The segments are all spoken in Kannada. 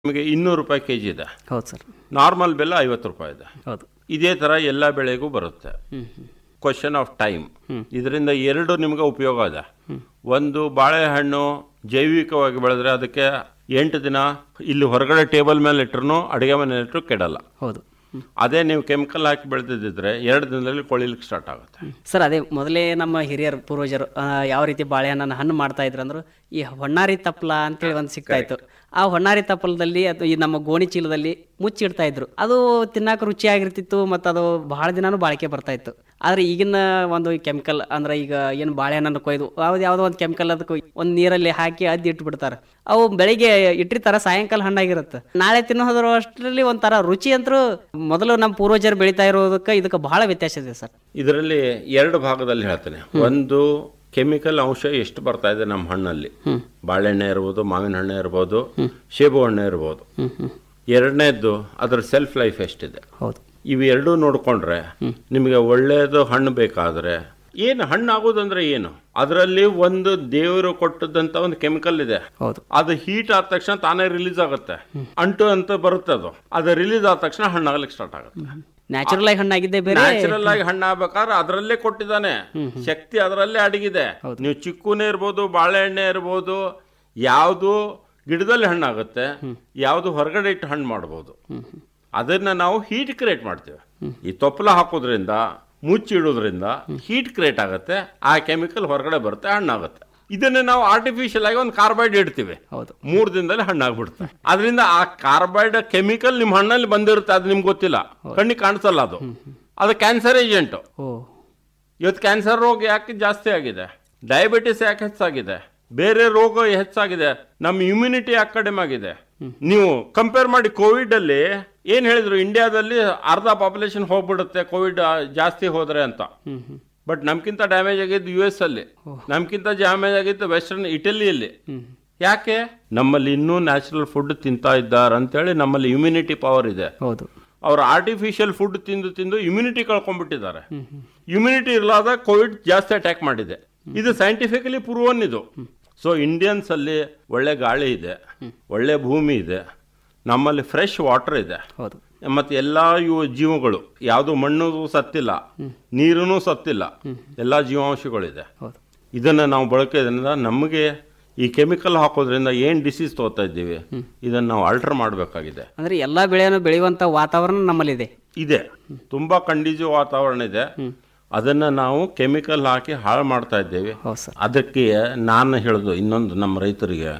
ನಿಮಗೆ ಇನ್ನೂರು ರೂಪಾಯಿ ಕೆ ಜಿ ಇದೆ ಹೌದು ಸರ್ ನಾರ್ಮಲ್ ಬೆಲ್ಲ ಐವತ್ತು ರೂಪಾಯಿ ಇದೆ ಹೌದು ಇದೇ ಥರ ಎಲ್ಲ ಬೆಳೆಗೂ ಬರುತ್ತೆ ಹ್ಞೂ ಹ್ಞೂ ಕ್ವಶನ್ ಆಫ್ ಟೈಮ್ ಇದರಿಂದ ಎರಡು ನಿಮಗೆ ಉಪಯೋಗ ಇದೆ ಒಂದು ಬಾಳೆಹಣ್ಣು ಜೈವಿಕವಾಗಿ ಬೆಳೆದ್ರೆ ಅದಕ್ಕೆ ಎಂಟು ದಿನ ಇಲ್ಲಿ ಹೊರಗಡೆ ಟೇಬಲ್ ಮೇಲೆ ಇಟ್ಟರು ಅಡುಗೆ ಮನೆ ಇಟ್ಟರು ಕೆಡಲ್ಲ ಹೌದು ಅದೇ ನೀವು ಕೆಮಿಕಲ್ ಹಾಕಿ ಬೆಳೆದಿದ್ದರೆ ಎರಡು ದಿನದಲ್ಲಿ ಕೊಳಿಲಿಕ್ಕೆ ಸ್ಟಾರ್ಟ್ ಆಗುತ್ತೆ ಸರ್ ಅದೇ ಮೊದಲೇ ನಮ್ಮ ಹಿರಿಯರು ಪೂರ್ವಜರು ಆ, ಯಾವ ರೀತಿ ಬಾಳೆಹಣ್ಣನ್ನು ಹಣ್ಣು ಮಾಡ್ತಾ ಇದ್ರು ಅಂದ್ರೆ ಈ ಹೊನ್ನಾರಿ ತಪ್ಪಲ ಅಂತೇಳಿ ಒಂದು ಸಿಗ್ತಾ ಇತ್ತು ಆ ಹೊನ್ನಾರಿ ತಪ್ಪಲದಲ್ಲಿ ಅದು ಈ ನಮ್ಮ ಗೋಣಿ ಚೀಲದಲ್ಲಿ ಮುಚ್ಚಿಡ್ತಾ ಇದ್ರು ಅದು ತಿನ್ನಕ್ಕೆ ರುಚಿಯಾಗಿರ್ತಿತ್ತು ಮತ್ತು ಅದು ಬಹಳ ದಿನಾನು ಬಾಳಿಕೆ ಬರ್ತಾ ಇತ್ತು ಆದರೆ ಈಗಿನ ಒಂದು ಕೆಮಿಕಲ್ ಅಂದ್ರೆ ಈಗ ಏನು ಬಾಳೆಹಣ್ಣನ್ನು ಕೊಯ್ದು ಯಾವ್ದು ಯಾವುದೋ ಒಂದು ಕೆಮಿಕಲ್ ಅದಕ್ಕೆ ಒಂದು ನೀರಲ್ಲಿ ಹಾಕಿ ಅದ್ದಿ ಇಟ್ಬಿಡ್ತಾರೆ ಅವು ಬೆಳಿಗ್ಗೆ ಇಟ್ಟಿರ್ತಾರ ಸಾಯಂಕಾಲ ಹಣ್ಣಾಗಿರುತ್ತೆ ನಾಳೆ ತಿನ್ನೋದ್ರ ಅಷ್ಟರಲ್ಲಿ ಒಂಥರ ರುಚಿ ಅಂತರೂ ಮೊದಲು ನಮ್ಮ ಪೂರ್ವಜರು ಬೆಳೀತಾ ಇರೋದಕ್ಕೆ ಇದಕ್ಕೆ ಬಹಳ ವ್ಯತ್ಯಾಸ ಇದೆ ಸರ್ ಇದರಲ್ಲಿ ಎರಡು ಭಾಗದಲ್ಲಿ ಹೇಳ್ತೇನೆ ಒಂದು ಕೆಮಿಕಲ್ ಅಂಶ ಎಷ್ಟು ಬರ್ತಾ ಇದೆ ನಮ್ಮ ಹಣ್ಣಲ್ಲಿ ಬಾಳೆಹಣ್ಣೆ ಇರ್ಬೋದು ಮಾವಿನ ಹಣ್ಣೆ ಇರ್ಬೋದು ಸೇಬು ಹಣ್ಣೆ ಇರ್ಬೋದು ಎರಡನೇದ್ದು ಅದರ ಸೆಲ್ಫ್ ಲೈಫ್ ಎಷ್ಟಿದೆ ಹೌದು ಇವು ಎರಡೂ ನೋಡ್ಕೊಂಡ್ರೆ ನಿಮಗೆ ಒಳ್ಳೆಯದು ಹಣ್ಣು ಬೇಕಾದ್ರೆ ಏನು ಹಣ್ಣು ಆಗೋದಂದ್ರೆ ಏನು ಅದರಲ್ಲಿ ಒಂದು ದೇವರು ಕೊಟ್ಟದಂತ ಒಂದು ಕೆಮಿಕಲ್ ಇದೆ ಹೌದು ಅದು ಹೀಟ್ ಆದ ತಕ್ಷಣ ತಾನೇ ರಿಲೀಸ್ ಆಗುತ್ತೆ ಅಂಟು ಅಂತ ಬರುತ್ತೆ ಅದು ಅದು ರಿಲೀಸ್ ಆದ ತಕ್ಷಣ ಹಣ್ಣಾಗ್ಲಿಕ್ಕೆ ಸ್ಟಾರ್ಟ್ ಆಗುತ್ತೆ ನ್ಯಾಚುರಲ್ ಆಗಿ ಹಣ್ಣಾಗಿದ್ದೆ ಬೇರೆ ನ್ಯಾಚುರಲ್ ಆಗಿ ಹಣ್ಣು ಆಗ್ಬೇಕಾದ್ರೆ ಅದರಲ್ಲೇ ಕೊಟ್ಟಿದ್ದಾನೆ ಶಕ್ತಿ ಅದರಲ್ಲೇ ಅಡಗಿದೆ ನೀವು ಚಿಕ್ಕುನೇ ಇರ್ಬೋದು ಬಾಳೆಹಣ್ಣೆ ಇರ್ಬೋದು ಯಾವುದು ಗಿಡದಲ್ಲಿ ಹಣ್ಣಾಗುತ್ತೆ ಯಾವುದು ಹೊರಗಡೆ ಇಟ್ಟು ಹಣ್ಣು ಮಾಡ್ಬೋದು ಅದನ್ನ ನಾವು ಹೀಟ್ ಕ್ರಿಯೇಟ್ ಮಾಡ್ತೀವಿ ಈ ತೊಪ್ಪಲ ಹಾಕೋದ್ರಿಂದ ಮುಚ್ಚಿಡೋದ್ರಿಂದ ಹೀಟ್ ಕ್ರಿಯೇಟ್ ಆಗುತ್ತೆ ಆ ಕೆಮಿಕಲ್ ಹೊರಗಡೆ ಬರುತ್ತೆ ಹಣ್ಣಾಗುತ್ತೆ ಇದನ್ನೇ ನಾವು ಆರ್ಟಿಫಿಷಿಯಲ್ ಆಗಿ ಒಂದು ಕಾರ್ಬೈಡ್ ಇಡ್ತೀವಿ ಹೌದು ಮೂರು ದಿನದಲ್ಲಿ ಹಣ್ಣಾಗ್ಬಿಡುತ್ತೆ ಅದರಿಂದ ಆ ಕಾರ್ಬೈಡ್ ಕೆಮಿಕಲ್ ನಿಮ್ಮ ಹಣ್ಣಲ್ಲಿ ಬಂದಿರುತ್ತೆ ಅದು ನಿಮ್ಗೆ ಗೊತ್ತಿಲ್ಲ ಕಣ್ಣಿಗೆ ಕಾಣಿಸಲ್ಲ ಅದು ಅದು ಕ್ಯಾನ್ಸರ್ ಏಜೆಂಟ್ ಓ ಇವತ್ತು ಕ್ಯಾನ್ಸರ್ ರೋಗ ಯಾಕೆ ಜಾಸ್ತಿ ಆಗಿದೆ ಡಯಾಬಿಟಿಸ್ ಯಾಕೆ ಹೆಚ್ಚಾಗಿದೆ ಬೇರೆ ರೋಗ ಹೆಚ್ಚಾಗಿದೆ ನಮ್ಮ ಇಮ್ಯುನಿಟಿ ಯಾಕೆ ಕಡಿಮೆ ಆಗಿದೆ ನೀವು ಕಂಪೇರ್ ಮಾಡಿ ಕೋವಿಡ್ ಅಲ್ಲಿ ಏನ್ ಹೇಳಿದ್ರು ಇಂಡಿಯಾದಲ್ಲಿ ಅರ್ಧ ಪಾಪ್ಯುಲೇಷನ್ ಹೋಗ್ಬಿಡುತ್ತೆ ಕೋವಿಡ್ ಜಾಸ್ತಿ ಹೋದ್ರೆ ಅಂತ ಹ್ಮ್ ಹ್ಮ್ ಬಟ್ ನಮ್ಗಿಂತ ಡ್ಯಾಮೇಜ್ ಆಗಿದ್ದು ಯು ಎಸ್ ಅಲ್ಲಿ ನಮ್ಗಿಂತ ಡ್ಯಾಮೇಜ್ ಆಗಿದ್ದು ವೆಸ್ಟರ್ನ್ ಇಟಲಿಯಲ್ಲಿ ಹ್ಮ್ ಯಾಕೆ ನಮ್ಮಲ್ಲಿ ಇನ್ನೂ ನ್ಯಾಚುರಲ್ ಫುಡ್ ತಿಂತಾ ಇದ್ದಾರೆ ಅಂತೇಳಿ ನಮ್ಮಲ್ಲಿ ಇಮ್ಯುನಿಟಿ ಪವರ್ ಇದೆ ಹೌದು ಅವರು ಆರ್ಟಿಫಿಷಿಯಲ್ ಫುಡ್ ತಿಂದು ತಿಂದು ಇಮ್ಯುನಿಟಿ ಕಳ್ಕೊಂಡ್ಬಿಟ್ಟಿದ್ದಾರೆ ಇಮ್ಯುನಿಟಿ ಇರ್ಲಾದ ಕೋವಿಡ್ ಜಾಸ್ತಿ ಅಟ್ಯಾಕ್ ಮಾಡಿದೆ ಇದು ಸೈಂಟಿಫಿಕಲಿ ಪ್ರೂವನ್ ಇದು ಸೊ ಇಂಡಿಯನ್ಸ್ ಅಲ್ಲಿ ಒಳ್ಳೆ ಗಾಳಿ ಇದೆ ಒಳ್ಳೆ ಭೂಮಿ ಇದೆ ನಮ್ಮಲ್ಲಿ ಫ್ರೆಶ್ ವಾಟರ್ ಇದೆ ಹೌದು ಮತ್ತು ಎಲ್ಲ ಇವು ಜೀವಗಳು ಯಾವುದು ಮಣ್ಣು ಸತ್ತಿಲ್ಲ ನೀರೂ ಸತ್ತಿಲ್ಲ ಎಲ್ಲ ಜೀವಾಂಶಗಳಿದೆ ಹೌದು ಇದನ್ನು ನಾವು ಬಳಕೆದ್ರಿಂದ ನಮಗೆ ಈ ಕೆಮಿಕಲ್ ಹಾಕೋದ್ರಿಂದ ಏನು ಡಿಸೀಸ್ ತಗೋತಾ ಇದ್ದೀವಿ ಇದನ್ನು ನಾವು ಆಲ್ಟರ್ ಮಾಡಬೇಕಾಗಿದೆ ಅಂದ್ರೆ ಎಲ್ಲಾ ಬೆಳೆಯನ್ನು ಬೆಳೆಯುವಂತ ವಾತಾವರಣ ನಮ್ಮಲ್ಲಿದೆ ಇದೆ ತುಂಬ ಕಂಡೀಜು ವಾತಾವರಣ ಇದೆ ಅದನ್ನು ನಾವು ಕೆಮಿಕಲ್ ಹಾಕಿ ಹಾಳು ಮಾಡ್ತಾ ಇದ್ದೇವೆ ಹೌದು ಸರ್ ಅದಕ್ಕೆ ನಾನು ಹೇಳೋದು ಇನ್ನೊಂದು ನಮ್ಮ ರೈತರಿಗೆ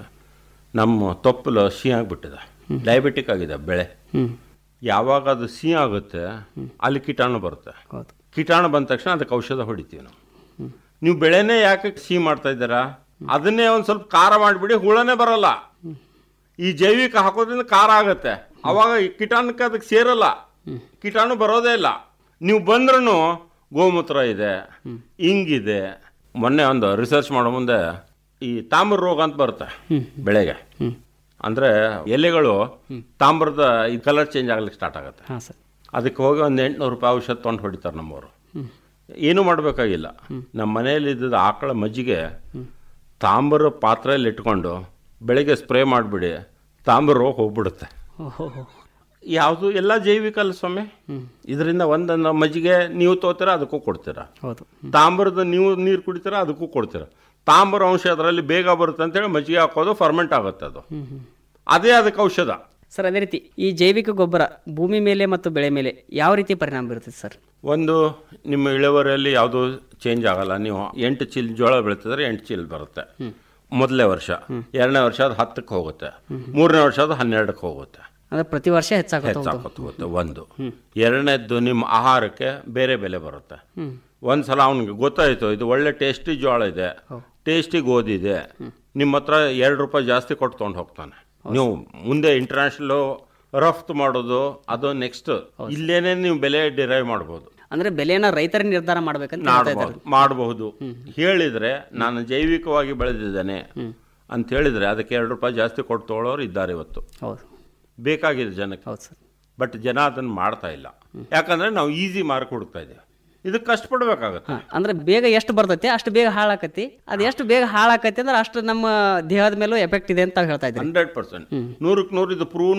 ನಮ್ಮ ತೊಪ್ಪಲು ಸಿಹಿ ಆಗಿಬಿಟ್ಟಿದೆ ಡಯಾಬಿಟಿಕ್ ಆಗಿದೆ ಬೆಳೆ ಹ್ಮ್ ಯಾವಾಗ ಅದು ಸಿಹಿ ಆಗುತ್ತೆ ಅಲ್ಲಿ ಕೀಟಾಣು ಬರುತ್ತೆ ಹೌದು ಕೀಟಾಣು ಬಂದ ತಕ್ಷಣ ಅದಕ್ಕೆ ಔಷಧ ಹೊಡಿತೀವಿ ನಾವು ನೀವು ಬೆಳೆನೇ ಯಾಕೆ ಸಿಹಿ ಮಾಡ್ತಾ ಇದ್ದೀರಾ ಅದನ್ನೇ ಒಂದು ಸ್ವಲ್ಪ ಖಾರ ಮಾಡಿಬಿಡಿ ಹುಳನೇ ಬರಲ್ಲ ಈ ಜೈವಿಕ ಹಾಕೋದ್ರಿಂದ ಖಾರ ಆಗುತ್ತೆ ಅವಾಗ ಈ ಕೀಟಾಣುಕ್ಕೆ ಅದಕ್ಕೆ ಸೇರಲ್ಲ ಕೀಟಾಣು ಬರೋದೇ ಇಲ್ಲ ನೀವು ಬಂದ್ರೂ ಗೋಮೂತ್ರ ಇದೆ ಇಂಗಿದೆ ಮೊನ್ನೆ ಒಂದು ರಿಸರ್ಚ್ ಮಾಡೋ ಮುಂದೆ ಈ ತಾಮ್ರ ರೋಗ ಅಂತ ಬರುತ್ತೆ ಬೆಳೆಗೆ ಅಂದ್ರೆ ಎಲೆಗಳು ತಾಮ್ರದ ಈ ಕಲರ್ ಚೇಂಜ್ ಆಗ್ಲಿಕ್ಕೆ ಸ್ಟಾರ್ಟ್ ಆಗುತ್ತೆ ಹಾ ಸರ್ ಅದಕ್ಕೆ ಹೋಗಿ ಒಂದು ಎಂಟುನೂರು ರೂಪಾಯಿ ಔಷಧ ತೊಗೊಂಡು ಹೊಡಿತಾರೆ ನಮ್ಮವರು ಏನೂ ಮಾಡಬೇಕಾಗಿಲ್ಲ ನಮ್ಮ ಮನೆಯಲ್ಲಿ ಇದ್ದಿದ್ದ ಆಕಳ ಮಜ್ಜಿಗೆ ತಾಮ್ರ ಪಾತ್ರೆಯಲ್ಲಿ ಇಟ್ಕೊಂಡು ಬೆಳಿಗ್ಗೆ ಸ್ಪ್ರೇ ಮಾಡಿಬಿಡಿ ತಾಮ್ರ ರೋಗ ಹೋಗ್ಬಿಡುತ್ತೆ ಓಹೋ ಯಾವುದು ಎಲ್ಲ ಜೈವಿಕ ಅಲ್ಲ ಸ್ವಾಮಿ ಇದರಿಂದ ಒಂದೊಂದು ಮಜ್ಜಿಗೆ ನೀವು ತೋತೀರಾ ಅದಕ್ಕೂ ಕೊಡ್ತೀರಾ ಹೌದು ತಾಮ್ರದ ನೀವು ನೀರು ಕುಡಿತೀರಾ ಅದಕ್ಕೂ ಕೊಡ್ತೀರಾ ತಾಮ್ರ ಅಂಶ ಅದರಲ್ಲಿ ಬೇಗ ಬರುತ್ತೆ ಅಂತೇಳಿ ಮಜ್ಜಿಗೆ ಹಾಕೋದು ಫರ್ಮೆಂಟ್ ಆಗುತ್ತೆ ಅದು ಅದೇ ಅದಕ್ಕೆ ಔಷಧ ಸರ್ ಅದೇ ರೀತಿ ಈ ಜೈವಿಕ ಗೊಬ್ಬರ ಭೂಮಿ ಮೇಲೆ ಮತ್ತು ಬೆಳೆ ಮೇಲೆ ಯಾವ ರೀತಿ ಪರಿಣಾಮ ಬೀರುತ್ತದೆ ಸರ್ ಒಂದು ನಿಮ್ಮ ಇಳುವರಿಯಲ್ಲಿ ಯಾವುದು ಚೇಂಜ್ ಆಗಲ್ಲ ನೀವು ಎಂಟು ಚೀಲ ಜೋಳ ಬೆಳೀತಿದ್ರೆ ಎಂಟು ಚೀಲ ಬರುತ್ತೆ ಮೊದಲನೇ ವರ್ಷ ಎರಡನೇ ವರ್ಷ ಅದು ಹತ್ತಕ್ಕೆ ಹೋಗುತ್ತೆ ಮೂರನೇ ವರ್ಷ ಅದು ಹನ್ನೆರಡಕ್ಕೆ ಹೋಗುತ್ತೆ ಅಂದ್ರೆ ಪ್ರತಿ ವರ್ಷ ಹೆಚ್ಚಾಗುತ್ತೆ ಹೆಚ್ಚಾಕೋತ ಹೋಗುತ್ತೆ ಒಂದು ಎರಡನೇದ್ದು ನಿಮ್ಮ ಆಹಾರಕ್ಕೆ ಬೇರೆ ಬೆಲೆ ಬರುತ್ತೆ ಒಂದು ಸಲ ಅವನಿಗೆ ಗೊತ್ತಾಯಿತು ಇದು ಒಳ್ಳೆ ಟೇಸ್ಟಿ ಜೋಳ ಇದೆ ಟೇಸ್ಟಿ ಗೋಧಿ ಇದೆ ನಿಮ್ಮ ಹತ್ರ ಎರಡು ರೂಪಾಯಿ ಜಾಸ್ತಿ ಕೊಟ್ಟು ತೊಗೊಂಡು ಹೋಗ್ತಾನೆ ನೀವು ಮುಂದೆ ಇಂಟರ್ನ್ಯಾಷನಲ್ ರಫ್ತು ಮಾಡೋದು ಅದು ನೆಕ್ಸ್ಟ್ ಇಲ್ಲೇನೆ ನೀವು ಬೆಲೆ ಡಿರೈವ್ ಮಾಡ್ಬೋದು ಅಂದ್ರೆ ಬೆಲೆಯನ್ನ ರೈತರ ನಿರ್ಧಾರ ಮಾಡ್ಬೇಕಂತ ಹೇಳ್ತಾ ಇದ್ದಾರೆ ಮಾಡಬಹುದು ಮಾಡಬಹುದು ಹೇಳಿದ್ರೆ ನಾನು ಜೈವಿಕವಾಗಿ ಬೆಳೆದಿದ್ದೇನೆ ಅಂತ ಹೇಳಿದ್ರೆ ಅದಕ್ಕೆ ಎರಡು ರೂಪಾಯಿ ಜಾಸ್ತಿ ಕೊಟ್ಟು ತೊಗೊಳೋರು ಇದ್ದಾರೆ ಇವತ್ತು ಹೌದು ಬೇಕಾಗಿದೆ ಜನಕ್ಕೆ ಹೌದು ಸರ್ ಬಟ್ ಜನ ಅದನ್ನು ಮಾಡ್ತಾ ಇಲ್ಲ ಯಾಕಂದ್ರೆ ನಾವು ಈಸಿ ಮಾರ್ಕ್ ಹುಡುಕ್ತಾ ಇದ್ದೇವೆ ಇದಕ್ಕೆ ಕಷ್ಟಪಡ್ಬೇಕಾಗತ್ತೆ ಹಾ, ಅಂದ್ರೆ ಬೇಗ ಎಷ್ಟು ಬರ್ತೈತಿ ಅಷ್ಟು ಬೇಗ ಹಾಳಾಕತಿ ಅದು ಎಷ್ಟು ಬೇಗ ಹಾಳಾಕತಿ ಅಂದ್ರೆ ಅಷ್ಟು ನಮ್ಮ ದೇಹದ ಮೇಲೂ ಎಫೆಕ್ಟ್ ಇದೆ ಅಂತ ಹೇಳ್ತಾ ಇದ್ದೀನಿ ಹಂಡ್ರೆಡ್ ಪರ್ಸೆಂಟ್ ನೂರಕ್ಕೆ ನೂರು ಇದು ಪ್ರೂವ್